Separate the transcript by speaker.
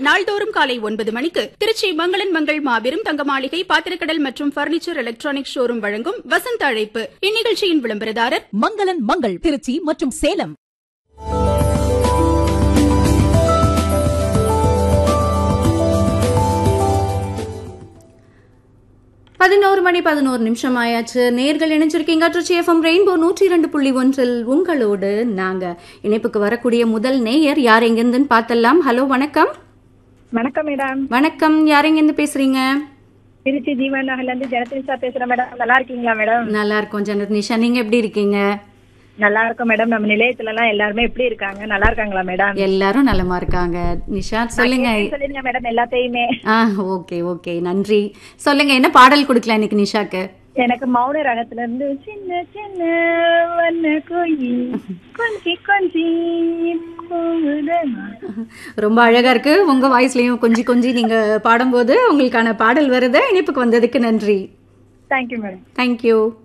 Speaker 1: நாள்தோறும் காலை ஒன்பது மணிக்கு திருச்சி மங்களன் மங்கள் மாபெரும் தங்க மாளிகை பாத்திரக்கடல் மற்றும் பர்னிச்சர் எலக்ட்ரானிக் ஷோரூம் வழங்கும் வசந்த அழைப்பு இந்நிகழ்ச்சியின் விளம்பரதாரர்
Speaker 2: மங்களன் மங்கள் திருச்சி மற்றும் சேலம்
Speaker 3: பதினோரு மணி பதினோரு நிமிஷம் ஆயாச்சு நேர்கள் இணைஞ்சிருக்கீங்க ட்ரிச்சி எஃப்எம் ரெயின்போ நூற்றி இரண்டு புள்ளி ஒன்றில் உங்களோடு நாங்க இணைப்புக்கு வரக்கூடிய முதல் நேயர் யார் எங்கிருந்துன்னு பார்த்தலாம் ஹலோ வணக்கம்
Speaker 4: வணக்கம் மேடம்
Speaker 3: வணக்கம் யார் எங்கிருந்து பேசுறீங்க
Speaker 4: திருச்சி ஜீவன் நகர்ல இருந்து ஜனத்ரிஷா பேசுறேன் மேடம் நல்லா இருக்கீங்களா மேடம்
Speaker 3: நல்லா இருக்கோம் ஜனத் நிஷா நீங்க எப்படி இருக்கீங்க
Speaker 4: நல்லா இருக்கும் மேடம் நம்ம நிலையத்துல எல்லாம் எல்லாருமே எப்படி இருக்காங்க நல்லா இருக்காங்களா மேடம்
Speaker 3: எல்லாரும் நலமா இருக்காங்க நிஷா சொல்லுங்க
Speaker 4: சொல்லுங்க மேடம் எல்லாத்தையுமே
Speaker 3: ஆ ஓகே ஓகே நன்றி சொல்லுங்க என்ன பாடல் கொடுக்கலாம் இன்னைக்கு நிஷாக்கு
Speaker 4: எனக்கு மௌன ரகத்துல இருந்து சின்ன சின்ன வண்ண கோயில் கொஞ்சி கொஞ்சி போகுதம்மா.
Speaker 3: ரொம்ப அழகா இருக்கு உங்க வாய்ஸ்லயும் கொஞ்சி கொஞ்சி நீங்க பாடும்போது உங்களுக்கான பாடல் வருது இணைப்புக்கு வந்ததுக்கு நன்றி
Speaker 4: தேங்க்யூ மேடம்
Speaker 3: தேங்க்யூ